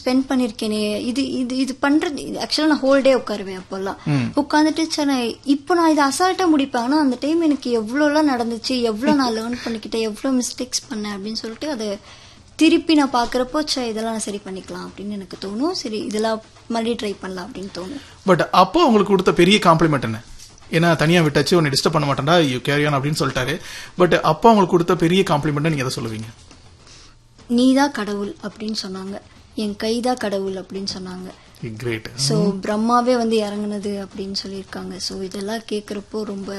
Spend பண்ணிருக்கேனே இது இது இது பண்றது ஆக்சுவலா நான் ஹோல் டே உட்காருவேன் அப்போல்லாம் உட்காந்துட்டு சரி நான் இப்போ நான் இதை அசால்ட்டா முடிப்பேன் ஆனா அந்த டைம் எனக்கு எவ்வளோலாம் நடந்துச்சு எவ்வளோ நான் லேர்ன் பண்ணிக்கிட்டேன் எவ்வளோ மிஸ்டேக்ஸ் பண்ணேன் அப்படின்னு சொல்லிட்டு அதை திருப்பி நான் பாக்குறப்போ சே இதெல்லாம் நான் சரி பண்ணிக்கலாம் அப்படின்னு எனக்கு தோணும் சரி இதெல்லாம் மறுபடியும் ட்ரை பண்ணலாம் அப்படின்னு தோணும் பட் அப்போ உங்களுக்கு கொடுத்த பெரிய காம்ப்ளிமெண்ட் என்ன ஏன்னா தனியா விட்டாச்சு உன்னை டிஸ்டர்ப் பண்ண மாட்டேன்டா யூ கேரியான் அப்படின்னு சொல்லிட்டாரு பட் அப்போ உங்களுக்கு கொடுத்த பெரிய காம்ப்ளிமெண்ட் நீங்க எதை சொல்லுவீங்க நீதான் கடவுள் அப்படின்னு சொன்னாங்க என் கைதான் கடவுள் அப்படின்னு சொன்னாங்க கிரேட் ஸோ பிரம்மாவே வந்து இறங்குனது அப்படின்னு சொல்லியிருக்காங்க ஸோ இதெல்லாம் கேட்குறப்போ ரொம்ப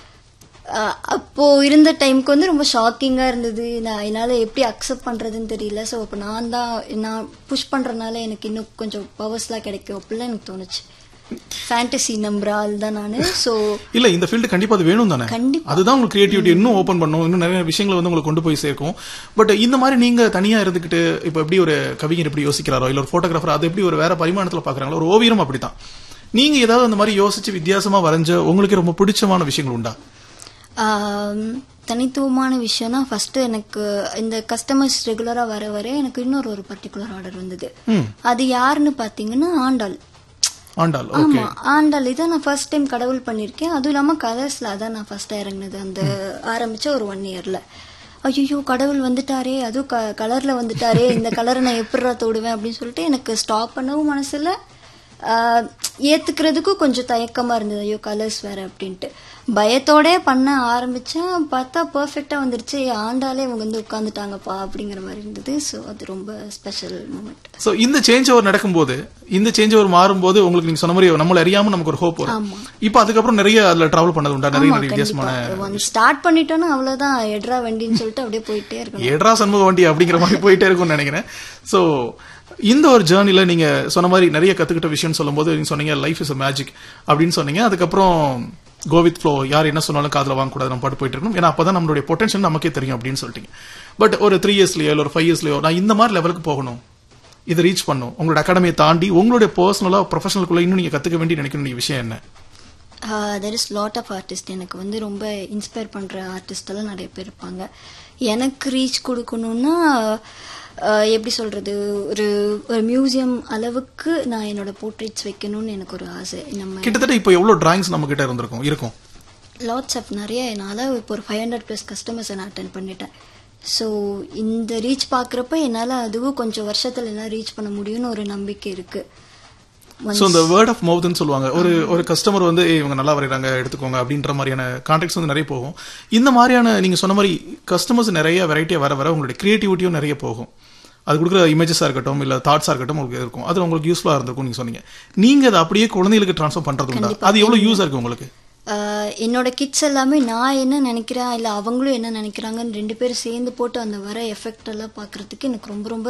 அஹ், அப்போ இருந்த டைம்க்கு வந்து ரொம்ப ஷாக்கிங்கா இருந்தது நான் என்னால எப்படி அக்செப்ட் பண்றதுன்னு தெரியல ஸோ அப்போ நான் தான் நான் புஷ் பண்றதுனால எனக்கு இன்னும் கொஞ்சம் பவர்ஸ்லாம் கிடைக்கும் அப்படிலாம் எனக்கு தோணுச்சு ஃபேண்டசி நம்புற ஆள் தான் நான் ஸோ இல்ல இந்த ஃபீல்டு கண்டிப்பா அது வேணும் தானே கண்டிப்பா. அதுதான் உங்களுக்கு கிரியேட்டிவிட்டி இன்னும் ஓபன் பண்ணும் இன்னும் நிறைய விஷயங்களை வந்து உங்களுக்கு கொண்டு போய் சேர்க்கும் பட் இந்த மாதிரி நீங்க தனியா இருந்துகிட்டு இப்ப எப்படி ஒரு கவிஞர் எப்படி யோசிக்கிறாரோ இல்ல ஒரு போட்டோகிராஃபர் அது எப்படி ஒரு வேற பரிமாணத்துல பாக்குறாங்களோ ஒரு ஓவியம் அப்படித்தான் நீங்க ஏதாவது அந்த மாதிரி யோசிச்சு வித்தியாசமா வரைஞ்ச உங்களுக்கு ரொம்ப பிடிச்சமான விஷயங்கள் உண்டா ஆம், தனித்துவமான விஷயம்னா ஃபர்ஸ்ட் எனக்கு இந்த கஸ்டமர்ஸ் ரெகுலரா வர வர எனக்கு இன்னொரு ஒரு பர்டிகுலர் ஆர்டர் வந்தது அது யாருன்னு பாத்தீங்கன்னா ஆண்டாள் ஆண்டாள் ஓகே ஆமா ஆண்டாள் இதை நான் ஃபர்ஸ்ட் டைம் கடவுள் பண்ணிருக்கேன் அதுவும் இல்லாம கலர்ஸ்ல அதான் நான் ஃபர்ஸ்ட் இறங்குனது அந்த ஆரம்பிச்ச ஒரு ஒன் இயர்ல ஐயோ கடவுள் வந்துட்டாரே அதுவும் க- கலர்ல வந்துட்டாரே இந்த கலரை நான் எப்படிரா தொடுவேன் அப்படின்னு சொல்லிட்டு எனக்கு ஸ்டாப் பண்ணவும் மனசுல ஆஹ், ஏத்துக்கிறதுக்கும் கொஞ்சம் தயக்கமா இருந்தது ஐயோ கலர்ஸ் வேற அப்படின்ட்டு பயத்தோட பண்ண ஆரம்பிச்சேன் பார்த்தா பெர்ஃபெக்டா வந்துருச்சு ஆண்டாலே இவங்க வந்து உட்காந்துட்டாங்கப்பா அப்படிங்கிற மாதிரி இருந்தது ஸோ அது ரொம்ப ஸ்பெஷல் மூமெண்ட் சோ இந்த சேஞ்ச் ஓவர் நடக்கும்போது இந்த சேஞ்ச் ஓவர் மாறும்போது உங்களுக்கு நீங்க சொன்ன மாதிரி நம்மள அறியாம நமக்கு ஒரு ஹோப் வரும் ஆமா. இப்போ அதுக்கப்புறம் நிறைய அதுல டிராவல் பண்ணது உண்டா நிறைய நிறைய வித்தியாசமான ஒன் ஸ்டார்ட் பண்ணிட்டோம்னா அவ்வளவுதான் எட்ரா வண்டின்னு சொல்லிட்டு அப்படியே போயிட்டே இருக்கணும் ஏட்ரா சண்முக வண்டி அப்படிங்கிற மாதிரி போயிட்டே இருக்கும்னு நினைக்கிறேன் சோ இந்த ஒரு ஜேர்னில நீங்க சொன்ன மாதிரி நிறைய கத்துக்கிட்ட விஷயம் சொல்லும்போது நீங்க சொன்னீங்க லைஃப் இஸ் a மேஜிக் அப்படின்னு சொன்னீங்க அதுக்கப்புறம் கோவித் ஃப்ளோ யார் என்ன சொன்னாலும் காதுல வாங்கக்கூடாது நம்ம பாட்டு போயிட்டு இருக்கணும் ஏன்னா அப்பதான் நம்மளுடைய பொட்டன்ஷியல் நமக்கே தெரியும் அப்படின்னு சொல்லிட்டீங்க பட் ஒரு த்ரீ இயர்ஸ்லயோ இல்ல ஒரு ஃபைவ் இயர்ஸ்லயோ நான் இந்த மாதிரி லெவலுக்கு போகணும் இதை ரீச் பண்ணும் உங்களோட அகாடமியை தாண்டி உங்களுடைய பர்சனலா ப்ரொஃபஷனலுக்குள்ள இன்னும் நீங்க கத்துக்க வேண்டிய நினைக்கிற வேண்டிய விஷயம் என்ன there is lot of artist எனக்கு வந்து ரொம்ப இன்ஸ்பயர் பண்ற ஆர்டிஸ்ட் எல்லாம் நிறைய பேர் இருப்பாங்க எனக்கு ரீச் கொடுக்கணும்னா ஆஹ், எப்படி சொல்றது ஒரு ஒரு மியூசியம் அளவுக்கு நான் என்னோட போர்ட்ரேட்ஸ் வைக்கணும்னு எனக்கு ஒரு ஆசை நம்ம கிட்டத்தட்ட இப்போ எவ்வளவு டிராயிங்ஸ் நம்ம கிட்ட இருந்திருக்கும் இருக்கும் லாட்ஸ் ஆஃப் நிறைய என்னால் இப்போ ஒரு ஃபைவ் ஹண்ட்ரட் ப்ளஸ் கஸ்டமர்ஸை நான் அட்டன் பண்ணிட்டேன் ஸோ இந்த ரீச் பார்க்குறப்ப என்னால் அதுவும் கொஞ்சம் வருஷத்தில் என்னால் ரீச் பண்ண முடியும்னு ஒரு நம்பிக்கை இருக்கு சோ இந்த வேர்ட் ஆஃப் மவுத்னு சொல்லுவாங்க ஒரு ஒரு கஸ்டமர் வந்து "ஏய், இவங்க நல்லா வரைகிறாங்க எடுத்துக்கோங்க அப்படின்ற மாதிரியான கான்டாக்ட்ஸ் வந்து நிறைய போகும் இந்த மாதிரியான நீங்க சொன்ன மாதிரி கஸ்டமர்ஸ் நிறைய வெரைட்டியா வர வர உங்களுடைய கிரியேட்டிவிட்டியும் நிறைய போகும் அது கொடுக்குற இமேஜஸா இருக்கட்டும் இல்ல தாட்ஸா இருக்கட்டும் உங்களுக்கு இருக்கும் அது உங்களுக்கு யூஸ்ஃபுல்லா இருந்திருக்கும் நீங்க சொன்னீங்க நீங்க அதை அப்படியே குழந்தைகளுக்கு ட்ரான்ஸ்ஃபர் பண்றது உண்டா அது எவ்வளவு யூஸா இருக்கு உங்களுக்கு ஆஹ் என்னோட கிட்ஸ் எல்லாமே நான் என்ன நினைக்கிறேன் இல்லை அவங்களும் என்ன நினைக்கிறாங்கன்னு ரெண்டு பேரும் சேர்ந்து போட்டு அந்த வர எஃபெக்ட் எல்லாம் பார்க்கறதுக்கு எனக்கு ரொம்ப ரொம்ப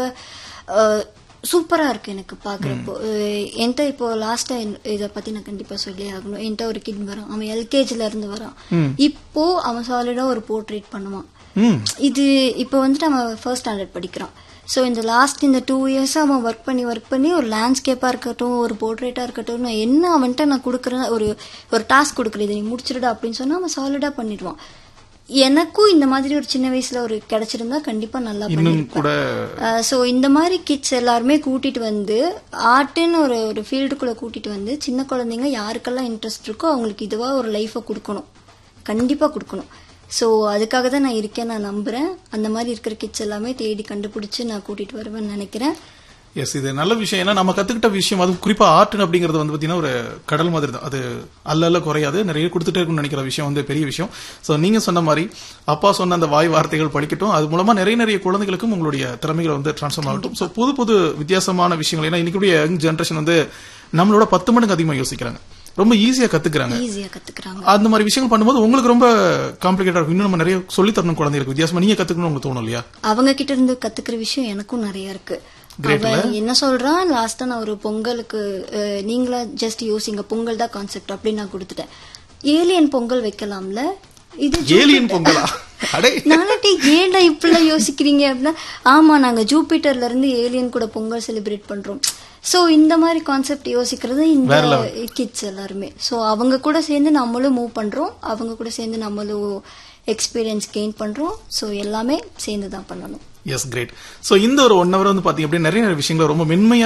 சூப்பரா இருக்கு எனக்கு பாக்குறப்போ அஹ் என்கிட்ட இப்போ லாஸ்டா இதை பத்தி நான் கண்டிப்பா சொல்லி ஆகணும் என்கிட்ட ஒரு கிட் வரான் அவன் எல்கேஜில இருந்து வரான் இப்போ அவன் சாலிடா ஒரு போர்ட்ரேட் பண்ணுவான் ம் இது இப்போ வந்துட்டு அவன் ஃபர்ஸ்ட் ஸ்டாண்டர்ட் படிக்கிறான் ஸோ இந்த லாஸ்ட் இந்த டூ இயர்ஸாக அவன் ஒர்க் பண்ணி ஒர்க் பண்ணி ஒரு லேண்ட்ஸ்கேப்பாக இருக்கட்டும் ஒரு போர்ட்ரேட்டாக இருக்கட்டும் நான் என்ன அவன்கிட்ட நான் கொடுக்குறேன் ஒரு ஒரு டாஸ்க் கொடுக்குறேன் இதை நீ முடிச்சிடுடா அப்படின்னு சொன்னா அவன் சாலிடாக பண்ணிடுவான் எனக்கும் இந்த மாதிரி ஒரு சின்ன வயசுல ஒரு கிடைச்சிருந்தா கண்டிப்பா நல்லா இன்னும் பண்ணிருப்பேன் கூட ஸோ இந்த மாதிரி கிட்ஸ் எல்லாருமே கூட்டிட்டு வந்து ஆர்ட்னு ஒரு ஒரு ஃபீல்டுக்குள்ள கூட்டிட்டு வந்து சின்ன குழந்தைங்க யாருக்கெல்லாம் இன்ட்ரெஸ்ட் இருக்கோ அவங்களுக்கு இதுவா ஒரு லைஃபை கொடுக்கணும் கண்டிப்பா கொடுக்கணும் ஸோ அதுக்காக தான் நான் இருக்கேன் நான் நம்புறேன் அந்த மாதிரி இருக்கிற கிட்ஸ் எல்லாமே தேடி கண்டுபிடிச்சு நான் கூட்டிட்டு வருவேன்னு நினைக்கிறேன் எஸ் இது நல்ல விஷயம் ஏன்னா நம்ம கத்துக்கிட்ட விஷயம் அது குறிப்பா ஆர்ட் அப்படிங்கிறது வந்து பாத்தீங்கன்னா ஒரு கடல் மாதிரி தான் அது அல்ல அல்ல குறையாது நிறைய கொடுத்துட்டே இருக்கும்னு நினைக்கிற விஷயம் வந்து பெரிய விஷயம் சோ நீங்க சொன்ன மாதிரி அப்பா சொன்ன அந்த வாய் வார்த்தைகள் படிக்கட்டும் அது மூலமா நிறைய நிறைய குழந்தைகளுக்கும் உங்களுடைய திறமைகளை வந்து டிரான்ஸ்ஃபார்ம் ஆகட்டும் சோ புது புது வித்தியாசமான விஷயங்கள் ஏன்னா இன்னைக்கு யங் ஜென்ரேஷன் வந்து நம்மளோட பத்து மடங்கு அதிகமா யோசிக்கிறாங்க ரொம்ப ஈஸியா கத்துக்கிறாங்க ஈஸியா கத்துக்கிறாங்க அந்த மாதிரி விஷயங்கள் பண்ணும்போது உங்களுக்கு ரொம்ப காம்ப்ளிகேட்டா இருக்கும் இன்னும் நம்ம நிறைய சொல்லி தரணும் குழந்தைகளுக்கு வித்தியாசமா நீங்க கத்துக்கணும் உங்களுக்கு தோணும் இல்லையா அவங்க கிட்ட இருந்து கத்துக்கிற விஷயம் எனக்கும் நிறைய இருக்கு அவன் என்ன சொல்றான் லாஸ்டா நான் ஒரு பொங்கலுக்கு அஹ், நீங்களா ஜஸ்ட் யோசிங்க பொங்கல் தான் கான்செப்ட் அப்படின்னு நான் கொடுத்துட்டேன் ஏலியன் பொங்கல் வைக்கலாம்ல இது ஏலியன் பொங்கலா அடே நானே ஏன்டா இப்படிலாம் யோசிக்கிறீங்க அப்படின்னா ஆமா நாங்க ஜூபிட்டர்ல இருந்து ஏலியன் கூட பொங்கல் செலிப்ரேட் பண்றோம் சோ இந்த மாதிரி கான்செப்ட் யோசிக்கிறது இந்த கிட்ஸ் எல்லாருமே சோ அவங்க கூட சேர்ந்து நம்மளும் மூவ் பண்றோம் அவங்க கூட சேர்ந்து நம்மளும் எக்ஸ்பீரியன்ஸ் கெயின் பண்றோம் சோ எல்லாமே சேர்ந்து தான் பண்ணணும் எஸ் கிரேட் சோ இந்த ஒரு ஒன் ஹவர் வந்து பாத்தீங்க அப்படின்னா நிறைய நிறைய விஷயங்களை ரொம்ப மென்மையா